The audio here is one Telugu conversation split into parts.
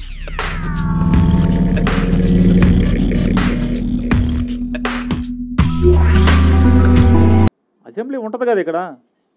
అసెంబ్లీ ఉంటుంది కదా ఇక్కడ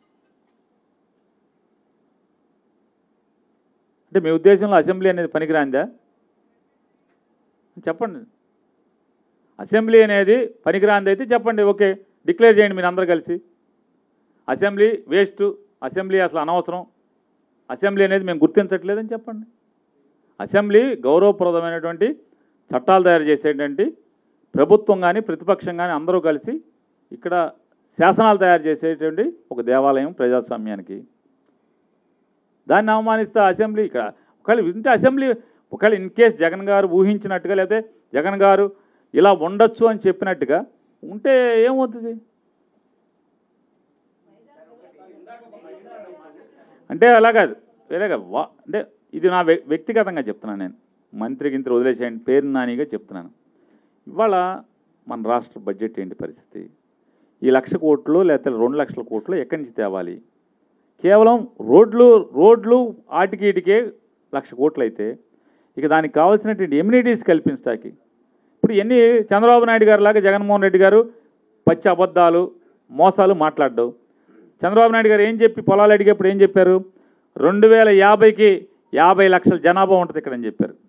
అంటే మీ ఉద్దేశంలో అసెంబ్లీ అనేది పనికిరాందా చెప్పండి అసెంబ్లీ అనేది పనికిరాంది అయితే చెప్పండి ఓకే డిక్లేర్ చేయండి మీరు అందరు కలిసి అసెంబ్లీ వేస్ట్ అసెంబ్లీ అసలు అనవసరం అసెంబ్లీ అనేది మేము గుర్తించట్లేదని చెప్పండి అసెంబ్లీ గౌరవప్రదమైనటువంటి చట్టాలు తయారు చేసేటువంటి ప్రభుత్వం కానీ ప్రతిపక్షం కానీ అందరూ కలిసి ఇక్కడ శాసనాలు తయారు చేసేటువంటి ఒక దేవాలయం ప్రజాస్వామ్యానికి దాన్ని అవమానిస్తే అసెంబ్లీ ఇక్కడ ఒకవేళ వింటే అసెంబ్లీ ఒకవేళ ఇన్ కేస్ జగన్ గారు ఊహించినట్టుగా లేకపోతే జగన్ గారు ఇలా ఉండొచ్చు అని చెప్పినట్టుగా ఉంటే ఏమవుతుంది అంటే అలా కాదు వేరేగా వా అంటే ఇది నా వ్య- వ్యక్తిగతంగా చెప్తున్నాను నేను మంత్రి గింత్రి వదిలేసేయండి పేరు నానిగా చెప్తున్నాను ఇవాళ మన రాష్ట్ర బడ్జెట్ ఏంటి పరిస్థితి ఈ లక్ష కోట్లు లేకపోతే రెండు లక్షల కోట్లు ఎక్కడి నుంచి తేవాలి కేవలం రోడ్లు రోడ్లు ఆటికి ఇటుకే లక్ష కోట్లు అయితే ఇక దానికి కావాల్సినటువంటి ఎమ్యూనిటీస్ కల్పించడానికి ఇప్పుడు ఎన్ని చంద్రబాబు నాయుడు గారు లాగా జగన్మోహన్ రెడ్డి గారు పచ్చి అబద్ధాలు మోసాలు మాట్లాడడం చంద్రబాబు నాయుడు గారు ఏం చెప్పి పొలాలు అడిగేప్పుడు ఏం చెప్పారు రెండు వేల యాభైకి యాభై లక్షల జనాభా ఉంటుంది ఇక్కడ అని చెప్పారు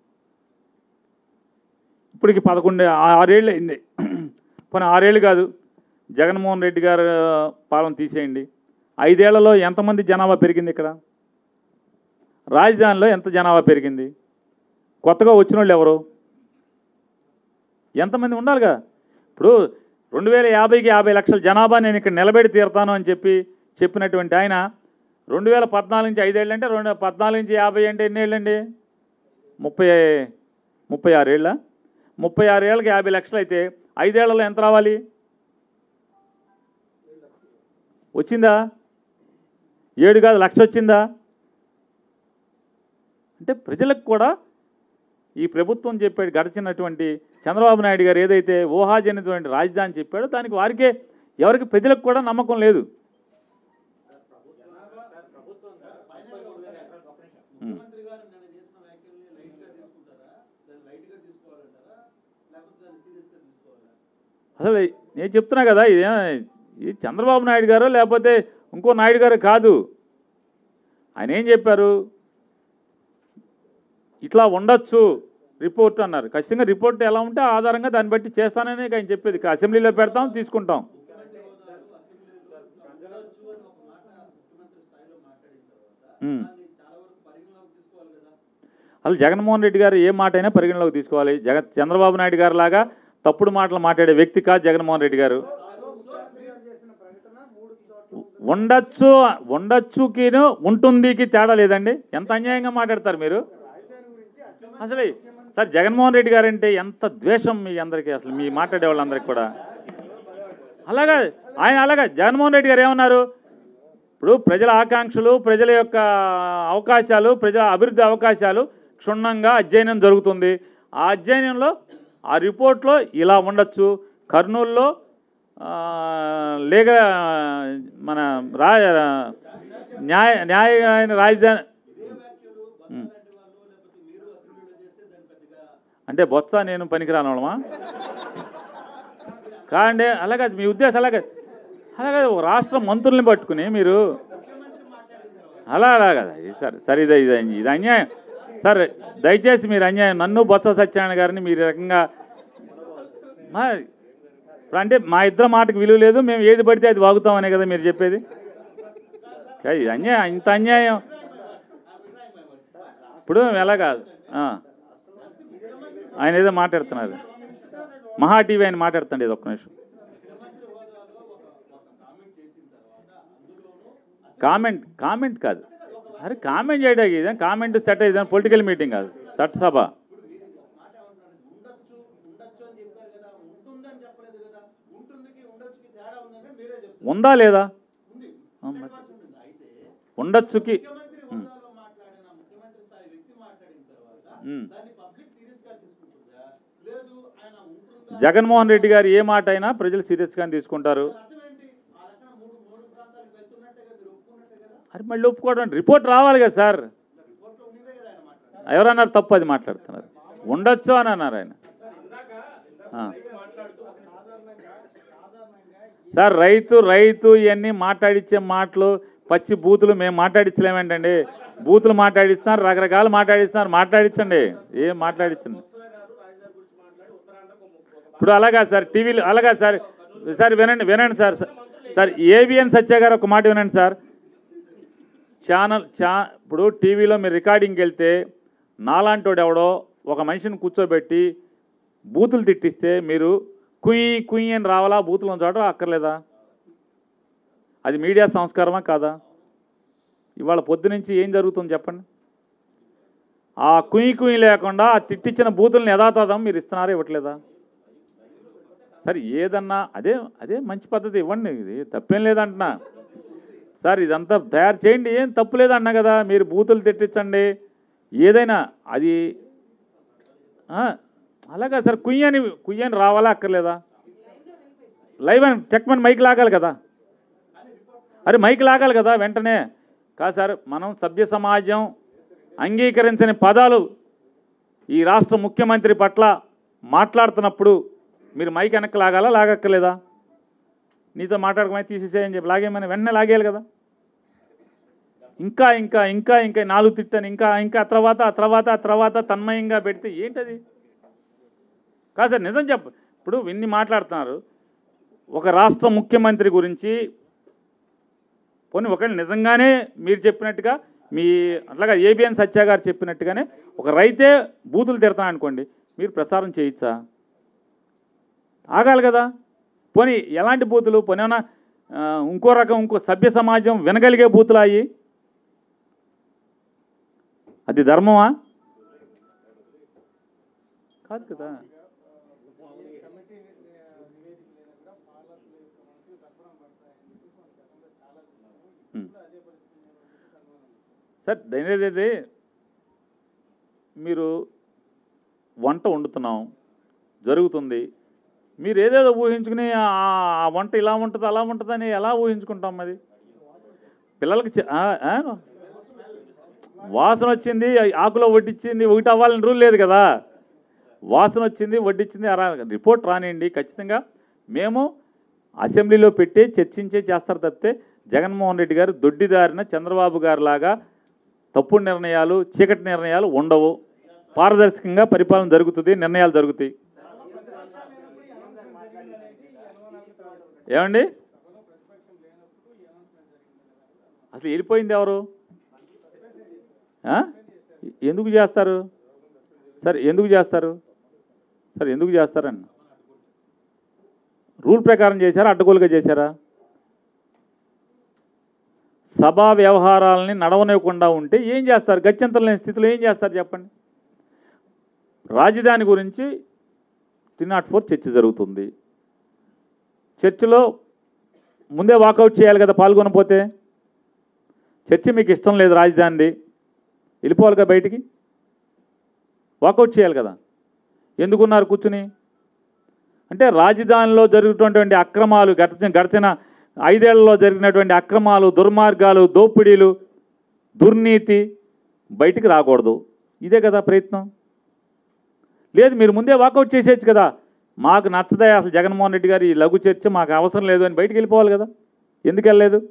ఇప్పటికి పదకొండు ఆ- ఆరేళ్ళు అయింది పోనీ ఆరేళ్ళు కాదు జగన్మోహన్ రెడ్డి గారు పాలన తీసేయండి ఐదేళ్లలో ఎంతమంది జనాభా పెరిగింది ఇక్కడ రాజధానిలో ఎంత జనాభా పెరిగింది కొత్తగా వచ్చిన వాళ్ళు ఎవరు ఎంతమంది ఉండాలిగా ఇప్పుడు రెండు వేల యాభైకి యాభై లక్షల జనాభా నేను ఇక్కడ నిలబెడి తీరుతాను అని చెప్పి చెప్పినటువంటి ఆయన రెండు వేల పద్నాలుగు నుంచి ఐదేళ్ళు అంటే రెండు పద్నాలుగు నుంచి యాభై అంటే ఎన్ని ఏళ్ళండి ముప్పై ముప్పై ఆరేళ్ళ ముప్పై ఆరేళ్ళకి యాభై లక్షలు అయితే ఐదేళ్లలో ఎంత రావాలి వచ్చిందా ఏడు కాదు లక్ష వచ్చిందా అంటే ప్రజలకు కూడా ఈ ప్రభుత్వం చెప్పాడు గడిచినటువంటి చంద్రబాబు నాయుడు గారు ఏదైతే ఊహాజనితమైన రాజధాని చెప్పాడో దానికి వారికే ఎవరికి ప్రజలకు కూడా నమ్మకం లేదు ఉమ్. ముఖ్యమంత్రి గారు నిన్న చేసిన వ్యాఖ్యల్ని లైట్ గా తీసుకుంటారా దాన్ని లైట్ గా తీసుకోవాలంటారా లేకపోతే దాన్ని సీరియస్ గా తీసుకోవాలా అసలు నేను చెప్తున్నా కదా ఇది ఇది చంద్రబాబు నాయుడు గారు లేకపోతే ఇంకో నాయుడు గారు కాదు ఆయన ఏం చెప్పారు ఇట్లా ఉండొచ్చు రిపోర్ట్ అన్నారు ఖచ్చితంగా రిపోర్ట్ ఎలా ఉంటే ఆ ఆధారంగా దాన్ని బట్టి చేస్తానని ఆయన చెప్పేది ఇక అసెంబ్లీలో పెడతాం తీసుకుంటాం ఉండొచ్చు అని ఒక మాట ముఖ్యమంత్రి స్థాయిలో మాట్లాడిన తర్వాత ఉమ్. దాన్ని చాలా వరకు పరిగణలోకి తీసుకోవాలి కదా అసలు జగన్మోహన్ రెడ్డి గారు ఏ మాట అయినా పరిగణలోకి తీసుకోవాలి జగ చంద్రబాబు నాయుడు గారు లాగా తప్పుడు మాటలు మాట్లాడే వ్యక్తి కాదు జగన్మోహన్ రెడ్డి గారు ఉండొచ్చు ఉండొచ్చుకిను ఉంటుందికి తేడా లేదండి ఎంత అన్యాయంగా మాట్లాడతారు మీరు అసలు సార్ జగన్మోహన్ రెడ్డి గారు అంటే ఎంత ద్వేషం మీ అందరికీ అసలు మీ మాట్లాడే వాళ్ళందరికీ కూడా అలాగా ఆయన అలాగా జగన్మోహన్ రెడ్డి గారు ఏమన్నారు ఇప్పుడు ప్రజల ఆకాంక్షలు ప్రజల యొక్క అవకాశాలు ప్రజల అభివృద్ధి అవకాశాలు క్షుణ్ణంగా అధ్యయనం జరుగుతుంది ఆ అధ్యయనంలో ఆ రిపోర్ట్లో ఇలా ఉండొచ్చు కర్నూలులో ఆ, లేక మన రా న్యాయ న్యాయ రాజధాని ఉం. అంటే బొత్స నేను పనికిరాను వాళ్ళమా కాండి అలాగే మీ ఉద్దేశం అలాగే అలాగే ఒక రాష్ట్ర మంత్రుల్ని పట్టుకుని మీరు అలా అలా కదా ఇది సార్ సరే ఇది ఇది ఇది అన్యాయం సార్ దయచేసి మీరు అన్యాయం నన్ను బొత్స సత్యనారాయణ గారిని మీరు ఈ రకంగా మా ఇప్పుడు అంటే మా ఇద్దరు మాటకు విలువ లేదు మేము ఏది పడితే అది వాగుతామనే కదా మీరు చెప్పేది కా- ఇది అన్యాయం ఇంత అన్యాయం ఇప్పుడు ఎలా కాదు ఆ. ఆయన ఏదో మాట్లాడుతున్నారు మహా టీవీ ఆయన మాట్లాడుతండి ఇది ఒక్క నిమిషం కామెంట్ కామెంట్ కాదు అరే కామెంట్ చేయడానికి ఇదే కామెంట్ సెట్ అయితే పొలిటికల్ మీటింగ్ కాదు చట్టసభ ఉండొచ్చు ఉండొచ్చు అని చెప్పారు కదా ఉంటుందని చెప్పలేదు కదా ఉంటుందికి ఉండొచ్చుకి తేడా ఉందని మీరే చెప్తారు ఉందా లేదా ఉంది ఆ, మరి. ఉంది. అయితే ఉండొచ్చుకి ముఖ్యమంత్రి హోదాలో మాట్లాడిన ముఖ్యమంత్రి స్థాయి వ్యక్తి మాట్లాడిన తర్వాత ఉమ్. దాన్ని పబ్లిక్ సీరియస్ గా తీసుకుంటుందా లేదు ఆయన ఉంటుందా జగన్మోహన్ రెడ్డి గారు ఏ మాట అయినా ప్రజలు సీరియస్గానే తీసుకుంటారు అర్థం ఏంటి ఆ రకంగా మూడు మూడు ప్రాంతాలకు వెళ్తున్నట్టే కదా మీరు ఒప్పుకున్నట్టే కదా అది మళ్ళీ ఒప్పుకోవడం రిపోర్ట్ రావాలి కదా సార్ రిపోర్ట్లో ఉండిందే కదా ఆయన ఎవరన్నారు తప్పు అది మాట్లాడుతున్నారు ఉండొచ్చు అని అన్నారు ఆయన ఆ. సార్ రైతు రైతు ఇవన్నీ మాట్లాడిచ్చే మాటలు పచ్చి బూతులు మేము మాట్లాడించలేమేంటండి బూతులు మాట్లాడిస్తున్నారు రకరకాలు మాట్లాడిస్తున్నారు మాట్లాడించండి ఏం మాట్లాడించండి ఇప్పుడు అలాగా సార్ టీవీలో అలాగా సార్ సార్ వినండి వినండి సార్ సార్ ఏబిఎన్ సత్య గారు ఒక మాట వినండి సార్ ఛానల్ చా ఇప్పుడు టీవీలో మీరు రికార్డింగ్కి వెళ్తే నాలాంటోడు ఎవడో ఒక మనిషిని కూర్చోబెట్టి బూతులు తిట్టిస్తే మీరు కుయ్యి కుయ్యి అని రావాలా బూతులు చోట అక్కర్లేదా అది మీడియా సంస్కారమా కాదా ఇవాళ పొద్దునుంచి ఏం జరుగుతుంది చెప్పండి ఆ కుయ్యి కుయ్యి లేకుండా ఆ తిట్టించిన బూతులను యథాతథం మీరు ఇస్తున్నారా ఇవ్వట్లేదా సరే ఏదన్నా అదే అదే మంచి పద్ధతి ఇవ్వండి ఇది తప్పేం లేదంటున్నా సార్ ఇదంతా తయారు చేయండి ఏం తప్పు లేదన్నా కదా మీరు బూతులు తిట్టించండి ఏదైనా అది ఆ, అలాగా సార్ కుయ్యని కుయ్యని రావాలా అక్కర్లేదా లైవ్ అని చెక్మని మైక్ లాగాలి కదా అరే మైక్ లాగాలి కదా వెంటనే కాదు సార్ మనం సభ్య సమాజం అంగీకరించని పదాలు ఈ రాష్ట్ర ముఖ్యమంత్రి పట్ల మాట్లాడుతున్నప్పుడు మీరు మైక్ వెనక్కి లాగాలా లాగక్కర్లేదా నీతో మాట్లాడకమని తీసేసేయని చెప్పి లాగేమని వెంటనే లాగేయాలి కదా ఇంకా ఇంకా ఇంకా ఇంకా నాలుగు తిట్టాను ఇంకా ఇంకా ఆ తర్వాత ఆ తర్వాత ఆ తర్వాత తన్మయంగా పెడితే ఏంటది కాదు సార్ నిజం చెప్ప ఇప్పుడు ఇన్ని మాట్లాడుతున్నారు ఒక రాష్ట్ర ముఖ్యమంత్రి గురించి పోనీ ఒకవేళ నిజంగానే మీరు చెప్పినట్టుగా మీ అట్లాగా ఏబిఎన్ సత్య గారు చెప్పినట్టుగానే ఒక రైతే బూతులు తిడతాను అనుకోండి మీరు ప్రసారం చేయొచ్చా ఆగాలి కదా పోనీ ఎలాంటి బూతులు పోనీ ఏమన్నా ఆ, ఇంకో రకం ఇంకో సభ్య సమాజం వినగలిగే బూతులు అయ్యి అది ధర్మమా కాదు కదా ఉం. సార్ దయచేసి మీరు వంట వండుతున్నాం జరుగుతుంది మీరు ఏదేదో ఊహించుకుని ఆ ఆ వంట ఇలా ఉంటుంది అలా ఉంటుందని ఎలా ఊహించుకుంటాం మరి పిల్లలకి చె- ఆ, ఆ? వాసన వచ్చింది ఆకులో వడ్డించింది ఒకటి అవ్వాలని రూల్ లేదు కదా వాసన వచ్చింది వడ్డించింది అలా రిపోర్ట్ రానియండి ఖచ్చితంగా మేము అసెంబ్లీలో పెట్టి చర్చించే చేస్తారు తప్పితే జగన్మోహన్ రెడ్డి గారు దొడ్డిదారిన చంద్రబాబు గారు లాగా తప్పుడు నిర్ణయాలు చీకటి నిర్ణయాలు ఉండవు పారదర్శకంగా పరిపాలన జరుగుతుంది నిర్ణయాలు జరుగుతాయి ఏమండి అసలు వెళ్ళిపోయింది ఎవరు ఆ? ఎందుకు చేస్తారు సార్ ఎందుకు చేస్తారు సార్ ఎందుకు చేస్తారండి రూల్ ప్రకారం చేశారా అడ్డగోలుగా చేశారా సభా వ్యవహారాలని నడవనివ్వకుండా ఉంటే ఏం చేస్తారు గత్యంతరం లేని స్థితిలో ఏం చేస్తారు చెప్పండి రాజధాని గురించి త్రీ నాట్ ఫోర్ చర్చ జరుగుతుంది చర్చలో ముందే వాకౌట్ చేయాలి కదా పాల్గొనపోతే చర్చ మీకు ఇష్టం లేదు రాజధానిది వెళ్ళిపోవాలి కదా బయటికి వాకౌట్ చేయాలి కదా ఎందుకున్నారు కూర్చుని అంటే రాజధానిలో జరుగుతున్నటువంటి అక్రమాలు గడిచిన గడిచిన ఐదేళ్లలో జరిగినటువంటి అక్రమాలు దుర్మార్గాలు దోపిడీలు దుర్నీతి బయటికి రాకూడదు ఇదే కదా ప్రయత్నం లేదు మీరు ముందే వాకౌట్ చేసేయచ్చు కదా మాకు నచ్చదే అసలు జగన్మోహన్ రెడ్డి గారు ఈ లఘు చర్చ మాకు అవసరం లేదు అని బయటికి వెళ్ళిపోవాలి కదా ఎందుకు వెళ్ళలేదు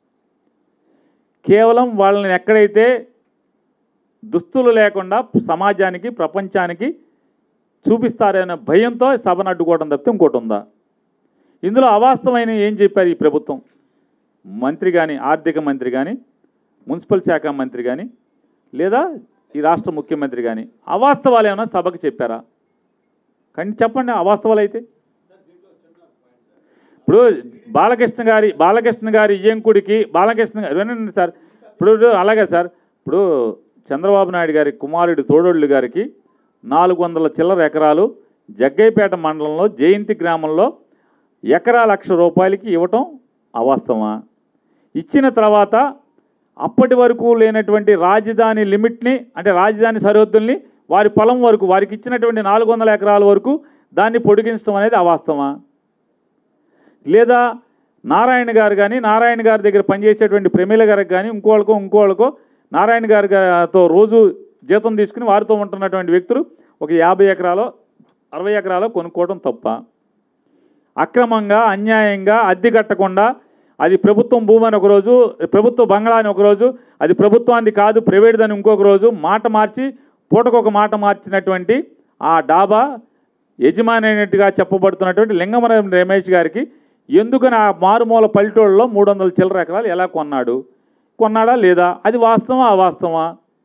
కేవలం వాళ్ళని ఎక్కడైతే దుస్తులు లేకుండా సమాజానికి ప్రపంచానికి చూపిస్తారనే భయంతో సభను అడ్డుకోవడం తప్పితే ఇంకోటి ఉందా ఇందులో అవాస్తవమైన ఏం చెప్పారు ఈ ప్రభుత్వం మంత్రి కానీ ఆర్థిక మంత్రి కానీ మున్సిపల్ శాఖ మంత్రి కానీ లేదా ఈ రాష్ట్ర ముఖ్యమంత్రి కానీ అవాస్తవాలు ఏమైనా సభకు చెప్పారా కానీ చెప్పండి అవాస్తవాలు అయితే ఇప్పుడు బాలకృష్ణ గారి బాలకృష్ణ గారి ఇయ్యంకుడికి బాలకృష్ణ గారు వినండి సార్ ఇప్పుడు అలాగే సార్ ఇప్పుడు చంద్రబాబు నాయుడు గారి కుమారుడు తోడోళ్ళు గారికి నాలుగు వందల చిల్లర ఎకరాలు జగ్గైపేట మండలంలో జయంతి గ్రామంలో ఎకరా లక్ష రూపాయలకి ఇవ్వటం అవాస్తవమా ఇచ్చిన తర్వాత అప్పటి వరకు లేనటువంటి రాజధాని లిమిట్ని అంటే రాజధాని సరిహద్దుల్ని వారి పొలం వరకు వారికి ఇచ్చినటువంటి నాలుగు వందల ఎకరాల వరకు దాన్ని పొడిగించడం అనేది అవాస్తవమా లేదా నారాయణ గారు కానీ నారాయణ గారి దగ్గర పనిచేసేటువంటి ప్రమీల గారికి కానీ ఇంకోళ్ళకో ఇంకోళ్ళకో నారాయణ గారితో రోజు జీతం తీసుకుని వారితో ఉంటున్నటువంటి వ్యక్తులు ఒక యాభై ఎకరాలో అరవై ఎకరాలో కొనుక్కోవడం తప్ప అక్రమంగా అన్యాయంగా అద్దె కట్టకుండా అది ప్రభుత్వం భూమి అని ఒకరోజు ప్రభుత్వ బంగ్లా అని ఒకరోజు అది ప్రభుత్వానికి కాదు ప్రైవేట్ అని ఇంకొక రోజు మాట మార్చి పూటకొక మాట మార్చినటువంటి ఆ డాబా యజమాని అయినట్టుగా చెప్పబడుతున్నటువంటి లింగమరం రమేష్ గారికి ఎందుకని ఆ మారుమూల పల్లెటూళ్ళలో మూడు వందల చిల్లర ఎకరాలు ఎలా కొన్నాడు కొన్నాడా లేదా అది వాస్తవా అవాస్తవా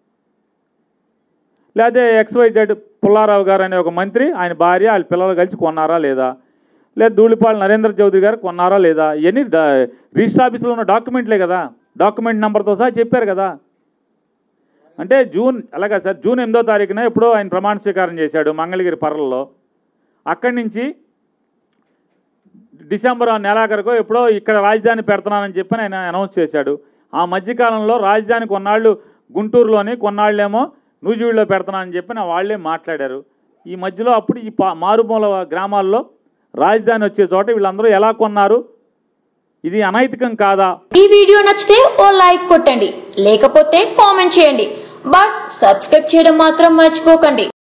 లేకపోతే ఎక్స్వైజెడ్ పుల్లారావు గారు అనే ఒక మంత్రి ఆయన భార్య వాళ్ళ పిల్లలు కలిసి కొన్నారా లేదా లేదా ధూళిపాళ నరేంద్ర చౌదరి గారు కొన్నారా లేదా ఇవన్నీ డా- రిజిస్టర్ ఆఫీసులో ఉన్న డాక్యుమెంట్లే కదా డాక్యుమెంట్ నెంబర్తో సహా చెప్పారు కదా అంటే జూన్ అలాగా సార్ జూన్ ఎనిమిదో తారీఖున ఎప్పుడో ఆయన ప్రమాణ స్వీకారం చేశాడు మంగళగిరి పర్లలో అక్కడి నుంచి డిసెంబర్ నెలాఖరుకో ఎప్పుడో ఇక్కడ రాజధాని పెడుతున్నానని చెప్పి ఆయన అనౌన్స్ చేశాడు ఆ మధ్యకాలంలో రాజధాని కొన్నాళ్ళు గుంటూరులోని కొన్నాళ్ళేమో నూజివీడులో పెడుతున్నానని చెప్పి నా వాళ్ళే మాట్లాడారు ఈ మధ్యలో అప్పుడు ఈ పా- మారుమూల గ్రామాల్లో రాజధాని వచ్చే చోట వీళ్ళందరూ ఎలా కొన్నారు ఇది అనైతికం కాదా ఈ వీడియో నచ్చితే ఓ లైక్ కొట్టండి లేకపోతే కామెంట్ చేయండి బట్ సబ్స్క్రైబ్ చేయడం మాత్రం మర్చిపోకండి